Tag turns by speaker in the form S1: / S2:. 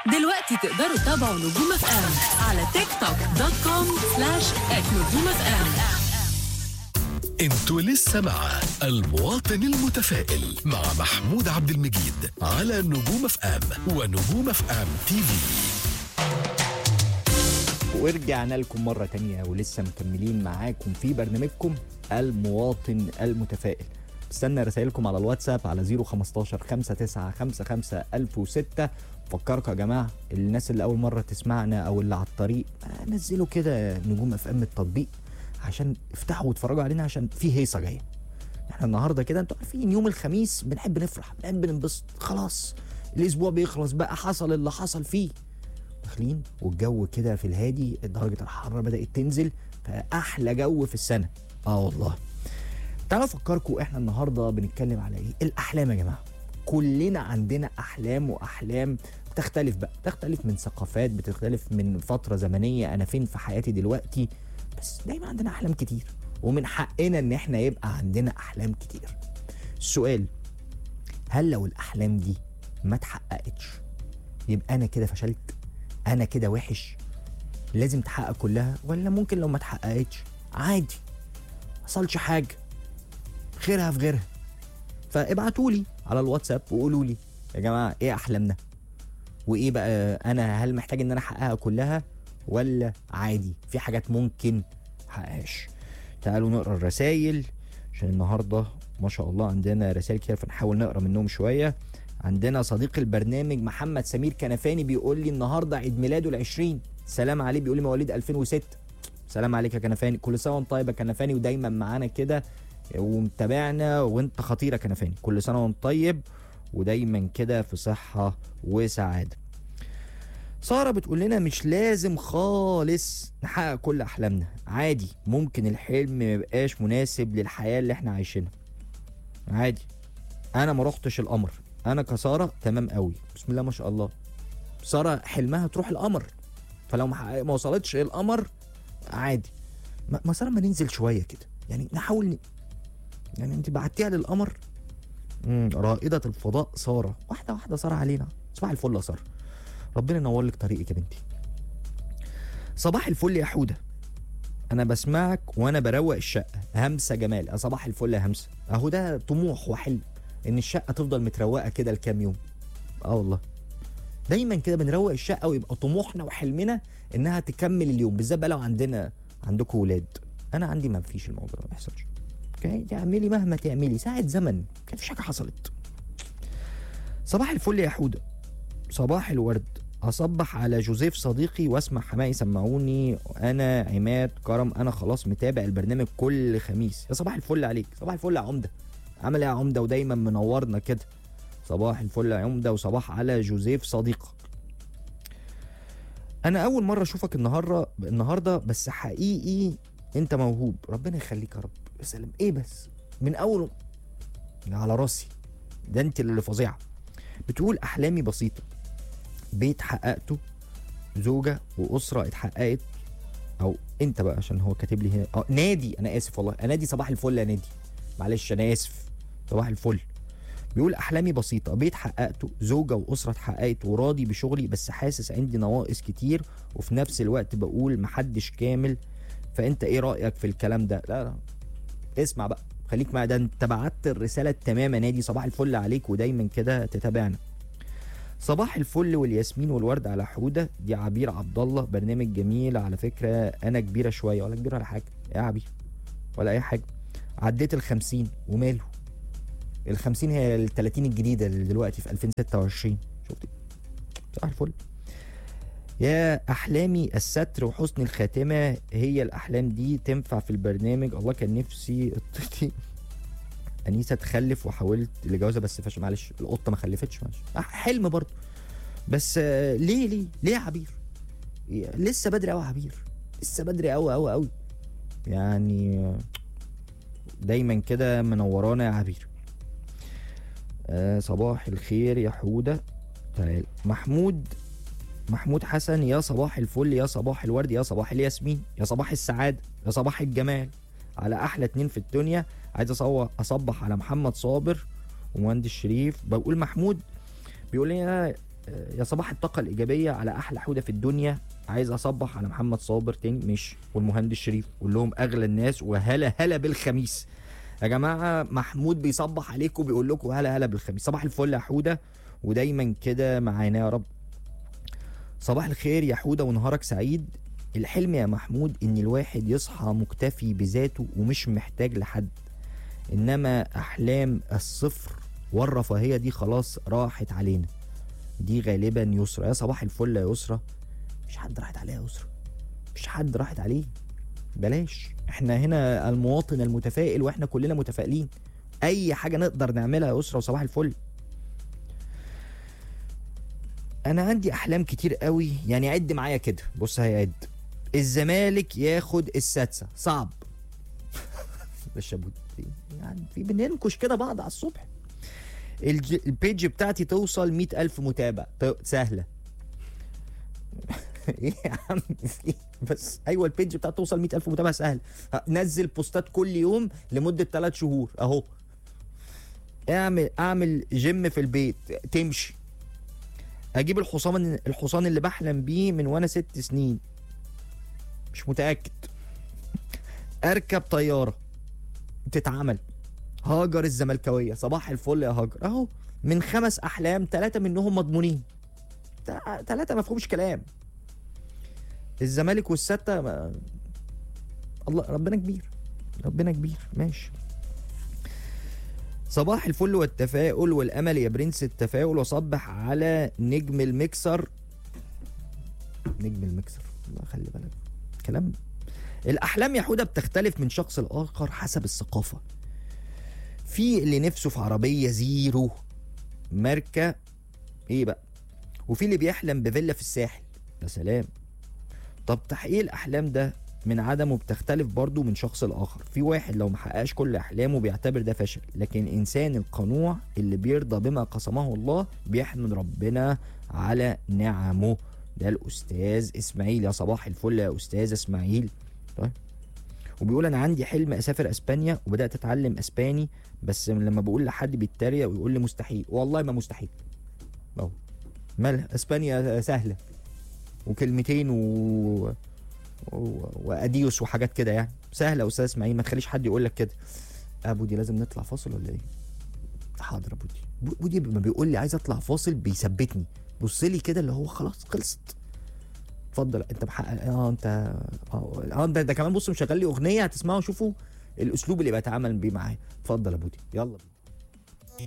S1: دلوقتي تقدروا تتابعوا نجوم اف ام على تيك توك دوت كوم سلاش نجوم اف ام
S2: انتوا لسه مع المواطن المتفائل مع محمود عبد المجيد على نجوم اف ام ونجوم اف ام تي في
S3: ورجعنا لكم مرة تانية ولسه مكملين معاكم في برنامجكم المواطن المتفائل استنى رسائلكم على الواتساب على 015 5955 1006 فكركم يا جماعة الناس اللي أول مرة تسمعنا أو اللي على الطريق آه، نزلوا كده نجوم اف ام التطبيق عشان افتحوا واتفرجوا علينا عشان في هيصة جاية احنا النهارده كده انتوا عارفين يوم الخميس بنحب نفرح بنحب ننبسط خلاص الاسبوع بيخلص بقى حصل اللي حصل فيه داخلين والجو كده في الهادي درجة الحرارة بدأت تنزل فأحلى جو في السنة اه والله تعالوا أفكركم احنا النهاردة بنتكلم على ايه الأحلام يا جماعة كلنا عندنا أحلام وأحلام بتختلف بقى بتختلف من ثقافات بتختلف من فترة زمنية أنا فين في حياتي دلوقتي بس دايما عندنا أحلام كتير ومن حقنا إن احنا يبقى عندنا أحلام كتير السؤال هل لو الأحلام دي ما اتحققتش يبقى أنا كده فشلت انا كده وحش لازم تحقق كلها ولا ممكن لو ما اتحققتش عادي حصلش حاجه خيرها في غيرها فابعتوا لي على الواتساب وقولوا لي يا جماعه ايه احلامنا وايه بقى انا هل محتاج ان انا احققها كلها ولا عادي في حاجات ممكن احققهاش تعالوا نقرا الرسايل عشان النهارده ما شاء الله عندنا رسائل كتير فنحاول نقرا منهم شويه عندنا صديق البرنامج محمد سمير كنفاني بيقول لي النهارده عيد ميلاده العشرين سلام عليه بيقول لي مواليد 2006 سلام عليك يا كنفاني كل سنه وانت طيب يا كنفاني ودايما معانا كده ومتابعنا وانت خطير يا كنفاني كل سنه وانت طيب ودايما كده في صحه وسعاده سارة بتقول لنا مش لازم خالص نحقق كل أحلامنا عادي ممكن الحلم ما يبقاش مناسب للحياة اللي احنا عايشينها عادي أنا ما رحتش القمر أنا كسارة تمام قوي بسم الله ما شاء الله سارة حلمها تروح القمر فلو ما حقق- ما وصلتش القمر عادي ما ما سارة ما ننزل شوية كده يعني نحاول ن... يعني انت بعتيها للقمر مم، رائدة الفضاء سارة واحدة واحدة سارة علينا صباح الفل يا سارة ربنا ينور لك طريقك يا بنتي صباح الفل يا حودة انا بسمعك وانا بروق الشقة همسة جمال يا صباح الفل يا همسة اهو ده طموح وحلم ان الشقة تفضل متروقة كده لكام يوم اه والله دايما كده بنروق الشقة ويبقى طموحنا وحلمنا انها تكمل اليوم بالذات بقى لو عندنا عندكم ولاد انا عندي ما فيش الموضوع ده ما بيحصلش اوكي تعملي مهما تعملي ساعة زمن كان فيش حاجة حصلت صباح الفل يا حودة صباح الورد اصبح على جوزيف صديقي واسمع حماقي سمعوني انا عماد كرم انا خلاص متابع البرنامج كل خميس يا صباح الفل عليك صباح الفل يا عمده عامل ايه يا عمده ودايما منورنا كده صباح الفل يا عمده وصباح على جوزيف صديقك انا اول مره اشوفك النهارده النهارده بس حقيقي انت موهوب ربنا يخليك يا رب يا سلام ايه بس من اول على راسي ده انت اللي فظيعه بتقول احلامي بسيطه بيت حققته زوجة وأسرة اتحققت أو أنت بقى عشان هو كاتب لي هنا أه نادي أنا آسف والله نادي صباح الفل يا نادي معلش أنا آسف صباح الفل بيقول أحلامي بسيطة بيت حققته زوجة وأسرة اتحققت وراضي بشغلي بس حاسس عندي نواقص كتير وفي نفس الوقت بقول محدش كامل فأنت إيه رأيك في الكلام ده؟ لا لا اسمع بقى خليك معايا ده أنت بعت الرسالة التمام يا نادي صباح الفل عليك ودايما كده تتابعنا صباح الفل والياسمين والورد على حوده دي عبير عبد الله برنامج جميل على فكره انا كبيره شويه ولا كبيره ولا حاجه يا عبير ولا اي حاجه عديت ال 50 وماله ال 50 هي ال 30 الجديده اللي دلوقتي في 2026 شفتي صباح الفل يا احلامي الستر وحسن الخاتمه هي الاحلام دي تنفع في البرنامج الله كان نفسي قطتي انيسه تخلف وحاولت لجوازها بس فشل معلش القطه ما خلفتش معلش آه، حلم برضه بس آه، ليه ليه ليه يا عبير يا- لسه بدري قوي يا عبير لسه بدري قوي قوي قوي يعني آه، دايما كده منورانا يا عبير آه صباح الخير يا حوده تعال محمود محمود حسن يا صباح الفل يا صباح الورد يا صباح الياسمين يا صباح السعاده يا صباح الجمال على احلى اتنين في الدنيا عايز أصو- اصبح على محمد صابر ومهندس شريف بقول محمود بيقول لي أنا، آه، يا صباح الطاقه الايجابيه على احلى حوده في الدنيا عايز اصبح على محمد صابر تاني مش والمهندس شريف قول لهم اغلى الناس وهلا هلا بالخميس يا جماعه محمود بيصبح عليكم بيقول لكم هلا هلا بالخميس صباح الفل يا حوده ودايما كده معانا يا رب صباح الخير يا حوده ونهارك سعيد الحلم يا محمود ان الواحد يصحى مكتفي بذاته ومش محتاج لحد انما احلام الصفر والرفاهيه دي خلاص راحت علينا دي غالبا يسرى يا صباح الفل يا يسرى مش حد راحت عليها يا يسرى مش حد راحت عليه بلاش احنا هنا المواطن المتفائل واحنا كلنا متفائلين اي حاجه نقدر نعملها يا يسرى وصباح الفل انا عندي احلام كتير قوي يعني عد معايا كده بص هيعد الزمالك ياخد السادسه صعب باشا أبو- يعني في بننكش كده بعض على الصبح الج- البيج بتاعتي توصل مئة ألف متابع ط- سهلة ايه يا عم في إيه؟ بس ايوه البيج بتاعتي توصل مئة ألف متابع سهل ه- نزل بوستات كل يوم لمدة ثلاث شهور اهو اعمل اعمل جيم في البيت تمشي اجيب الحصان الحصان اللي بحلم بيه من وانا ست سنين مش متاكد اركب طياره تتعمل هاجر الزملكاويه صباح الفل يا هاجر اهو من خمس احلام ثلاثه منهم مضمونين ثلاثه ما فيهمش كلام الزمالك والسته ما... الله ربنا كبير ربنا كبير ماشي صباح الفل والتفاؤل والامل يا برنس التفاؤل وصبح على نجم المكسر نجم المكسر الله خلي بالك كلام الاحلام يا حوده بتختلف من شخص لاخر حسب الثقافه في اللي نفسه في عربيه زيرو ماركه ايه بقى وفي اللي بيحلم بفيلا في الساحل يا سلام طب تحقيق الاحلام ده من عدمه بتختلف برضه من شخص لاخر في واحد لو محققش كل احلامه بيعتبر ده فشل لكن الانسان القنوع اللي بيرضى بما قسمه الله بيحمد ربنا على نعمه ده الاستاذ اسماعيل يا صباح الفل يا استاذ اسماعيل طيب وبيقول انا عندي حلم اسافر اسبانيا وبدات اتعلم اسباني بس لما بقول لحد بيتريق ويقول لي مستحيل والله ما مستحيل اهو مالها اسبانيا سهله وكلمتين و... و... واديوس وحاجات كده يعني سهله يا استاذ اسماعيل ما تخليش حد يقول لك كده ابو دي لازم نطلع فاصل ولا ايه حاضر يا بودي بو- بودي لما بيقول لي عايز اطلع فاصل بيثبتني بص لي كده اللي هو خلاص خلصت اتفضل انت محقق اه انت اه اه ده, ده كمان بص مشغل لي اغنيه هتسمعوا شوفوا الاسلوب اللي بتعامل بيه معاه اتفضل يا بودي يلا بينا